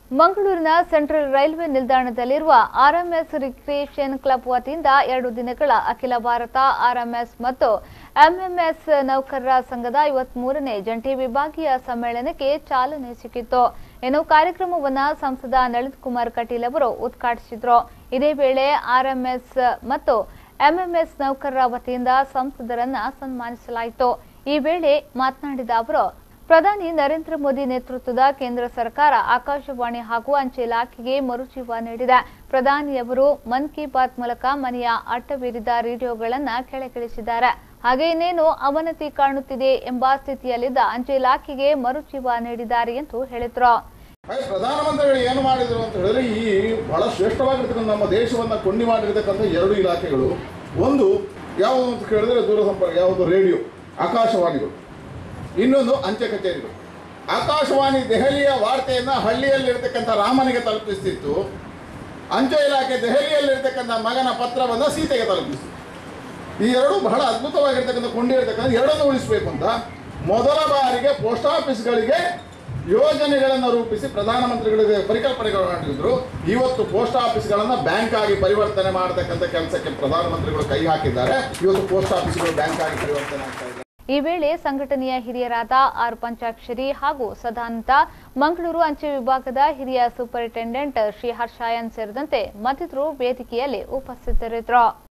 ಮಂಗಳೂರಿನ central railway ನಿಲ್ದಾಣದಲ್ಲಿರುವ RMS recreation club ವತಿಯಿಂದ ಎರಡು ದಿನಗಳ ಅಖಿಲ ಭಾರತ ಆರ್ಎಂಎಸ್ ಮತ್ತು ಎಂಎಂಎಸ್ ನೌಕರರ ಸಂಘದ ಐವತ್ಮೂರನೇ ಜಂಟಿ ವಿಭಾಗೀಯ ಸಮ್ಮೇಳನಕ್ಕೆ ಚಾಲನೆ ಸಿಕ್ಕಿತ್ತು ಇನ್ನು ಕಾರ್ಯಕ್ರಮವನ್ನು ಸಂಸದ ನಳಿನ್ ಕುಮಾರ್ ಕಟೀಲ್ ಅವರು ಉದ್ಘಾಟಿಸಿದ್ರು ಇದೇ ವೇಳೆ ಆರ್ಎಂಎಸ್ ಮತ್ತು ಎಂಎಂಎಸ್ ನೌಕರರ ವತಿಯಿಂದ ಸಂಸದರನ್ನ ಸನ್ಮಾನಿಸಲಾಯಿತು ಈ ವೇಳೆ ಮಾತನಾಡಿದ ಅವರು ಪ್ರಧಾನಿ ನರೇಂದ್ರ ಮೋದಿ ನೇತೃತ್ವದ ಕೇಂದ್ರ ಸರ್ಕಾರ ಆಕಾಶವಾಣಿ ಹಾಗೂ ಅಂಚೆ ಇಲಾಖೆಗೆ ಮರುಜೀವ ನೀಡಿದೆ ಪ್ರಧಾನಿಯವರು ಮನ್ ಕಿ ಬಾತ್ ಮೂಲಕ ಮನೆಯ ಅಟ್ಟವೇರಿದ ರೇಡಿಯೋಗಳನ್ನ ಕೆಳಗಿಳಿಸಿದ್ದಾರೆ ಹಾಗೆ ಇನ್ನೇನು ಅವನತಿ ಕಾಣುತ್ತಿದೆ ಎಂಬ ಸ್ಥಿತಿಯಲ್ಲಿದ್ದ ಅಂಚೆ ಇಲಾಖೆಗೆ ಮರುಜೀವ ನೀಡಿದ್ದಾರೆ ಎಂದು ಹೇಳಿದ್ರು ಹಾಗೆ ಪ್ರಧಾನಮಂತ್ರಿಗಳು ಏನು ಮಾಡಿದ್ರು ಅಂತ ಹೇಳಿದ್ರೆ ಈ ಬಹಳ ಶ್ರೇಷ್ಠವಾಗಿರ್ತಕ್ಕಂಥ ನಮ್ಮ ದೇಶವನ್ನು ಕೊಂಡಿ ಮಾಡಿರ್ತಕ್ಕಂಥ ಎರಡು ಇಲಾಖೆಗಳು ಒಂದು ಯಾವುದು ಅಂತ ಕೇಳಿದ್ರೆ ದೂರಸಂಪರ್ಕ ಯಾವುದು ರೇಡಿಯೋ ಆಕಾಶವಾಣಿಗಳು ಇನ್ನೊಂದು ಅಂಚೆ ಕಚೇರಿಗಳು ಆಕಾಶವಾಣಿ ದೆಹಲಿಯ ವಾರ್ತೆಯನ್ನು ಹಳ್ಳಿಯಲ್ಲಿರ್ತಕ್ಕಂಥ ರಾಮನಿಗೆ ತಲುಪಿಸ್ತಿತ್ತು ಅಂಚೆ ಇಲಾಖೆ ದೆಹಲಿಯಲ್ಲಿರ್ತಕ್ಕಂಥ ಮಗನ ಪತ್ರವನ್ನು ಸೀತೆಗೆ ತಲುಪಿಸ್ತಿತ್ತು ಈ ಎರಡು ಬಹಳ ಅದ್ಭುತವಾಗಿರ್ತಕ್ಕಂಥ ಕೊಂಡಿರ್ತಕ್ಕಂಥ ಎರಡನ್ನು ಉಳಿಸಬೇಕು ಅಂತ ಮೊದಲ ಬಾರಿಗೆ ಪೋಸ್ಟ್ ಆಫೀಸ್ಗಳಿಗೆ ಯೋಜನೆಗಳನ್ನು ರೂಪಿಸಿ ಪ್ರಧಾನಮಂತ್ರಿಗಳಿಗೆ ಪರಿಕಲ್ಪನೆಗಳು ಮಾಡಿದ್ರು ಇವತ್ತು ಪೋಸ್ಟ್ ಆಫೀಸ್ಗಳನ್ನು ಬ್ಯಾಂಕ್ ಆಗಿ ಪರಿವರ್ತನೆ ಮಾಡತಕ್ಕಂಥ ಕೆಲಸಕ್ಕೆ ಪ್ರಧಾನಮಂತ್ರಿಗಳು ಕೈ ಹಾಕಿದ್ದಾರೆ ಇವತ್ತು ಪೋಸ್ಟ್ ಆಫೀಸ್ಗಳು ಬ್ಯಾಂಕ್ ಆಗಿ ಪರಿವರ್ತನೆ ಆಗ್ತಾ ಇದೆ ಈ ವೇಳೆ ಸಂಘಟನೆಯ ಹಿರಿಯರಾದ ಆರ್ ಪಂಚಾಕ್ಷರಿ ಹಾಗೂ ಸದಾನಂದ ಮಂಗಳೂರು ಅಂಚೆ ವಿಭಾಗದ ಹಿರಿಯ ಸೂಪರಿಂಟೆಂಡೆಂಟ್ ಶ್ರೀ ಹರ್ಷಾಯನ್ ಸೇರಿದಂತೆ ಮತ್ತಿತರರು ವೇದಿಕೆಯಲ್ಲಿ ಉಪಸ್ಥಿತರಿದ್ದರು